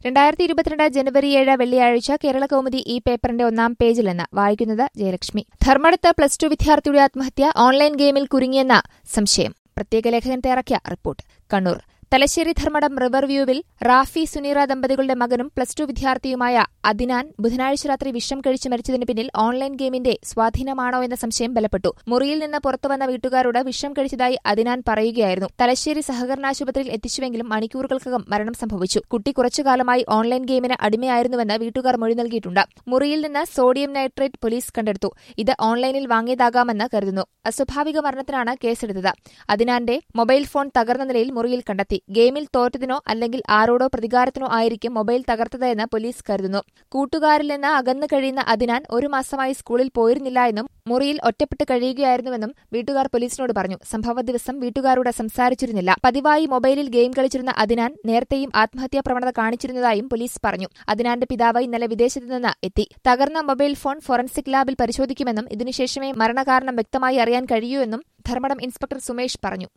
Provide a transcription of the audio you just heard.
രണ്ടായിരത്തി ഇരുപത്തിരണ്ട് ജനുവരി ഏഴ് വെള്ളിയാഴ്ച കേരള കൗമുദി ഈ പേപ്പറിന്റെ ഒന്നാം പേജിൽ നിന്ന് വായിക്കുന്നത് ജയലക്ഷ്മി ധർമ്മടത്ത് പ്ലസ് ടു വിദ്യാർത്ഥിയുടെ ആത്മഹത്യ ഓൺലൈൻ ഗെയിമിൽ കുരുങ്ങിയെന്ന സംശയം പ്രത്യേക ലേഖകൻ തയ്യാറാക്കിയ റിപ്പോർട്ട് കണ്ണൂർ തലശ്ശേരി ധർമ്മടം റിവർ വ്യൂവിൽ റാഫി സുനീറ ദമ്പതികളുടെ മകനും പ്ലസ് ടു വിദ്യാർത്ഥിയുമായ അദിനാൻ ബുധനാഴ്ച രാത്രി വിഷം കഴിച്ച് മരിച്ചതിന് പിന്നിൽ ഓൺലൈൻ ഗെയിമിന്റെ സ്വാധീനമാണോ എന്ന സംശയം ബലപ്പെട്ടു മുറിയിൽ നിന്ന് പുറത്തുവന്ന വീട്ടുകാരോട് വിഷം കഴിച്ചതായി അദിനാൻ പറയുകയായിരുന്നു തലശ്ശേരി സഹകരണ ആശുപത്രിയിൽ എത്തിച്ചുവെങ്കിലും മണിക്കൂറുകൾക്കകം മരണം സംഭവിച്ചു കുട്ടി കുറച്ചുകാലമായി ഓൺലൈൻ ഗെയിമിന് അടിമയായിരുന്നുവെന്ന് വീട്ടുകാർ മൊഴി നൽകിയിട്ടുണ്ട് മുറിയിൽ നിന്ന് സോഡിയം നൈട്രേറ്റ് പോലീസ് കണ്ടെടുത്തു ഇത് ഓൺലൈനിൽ വാങ്ങിയതാകാമെന്ന് കരുതുന്നു അസ്വാഭാവിക മരണത്തിനാണ് കേസെടുത്തത് അദിനാന്റെ മൊബൈൽ ഫോൺ തകർന്ന നിലയിൽ മുറിയിൽ കണ്ടെത്തി ഗെയിമിൽ തോറ്റതിനോ അല്ലെങ്കിൽ ആരോടോ പ്രതികാരത്തിനോ ആയിരിക്കും മൊബൈൽ തകർത്തതെന്ന് പോലീസ് കരുതുന്നു കൂട്ടുകാരിൽ നിന്ന് അകന്നു കഴിയുന്ന അദിനാൻ ഒരു മാസമായി സ്കൂളിൽ പോയിരുന്നില്ല എന്നും മുറിയിൽ ഒറ്റപ്പെട്ട് കഴിയുകയായിരുന്നുവെന്നും വീട്ടുകാർ പോലീസിനോട് പറഞ്ഞു സംഭവ ദിവസം വീട്ടുകാരോട് സംസാരിച്ചിരുന്നില്ല പതിവായി മൊബൈലിൽ ഗെയിം കളിച്ചിരുന്ന അദിനാൻ നേരത്തെയും ആത്മഹത്യാ പ്രവണത കാണിച്ചിരുന്നതായും പോലീസ് പറഞ്ഞു അദിനാന്റെ പിതാവ് ഇന്നലെ വിദേശത്ത് നിന്ന് എത്തി തകർന്ന മൊബൈൽ ഫോൺ ഫോറൻസിക് ലാബിൽ പരിശോധിക്കുമെന്നും ഇതിനുശേഷമേ മരണകാരണം വ്യക്തമായി അറിയാൻ കഴിയൂ എന്നും ധർമ്മടം ഇൻസ്പെക്ടർ സുമേഷ് പറഞ്ഞു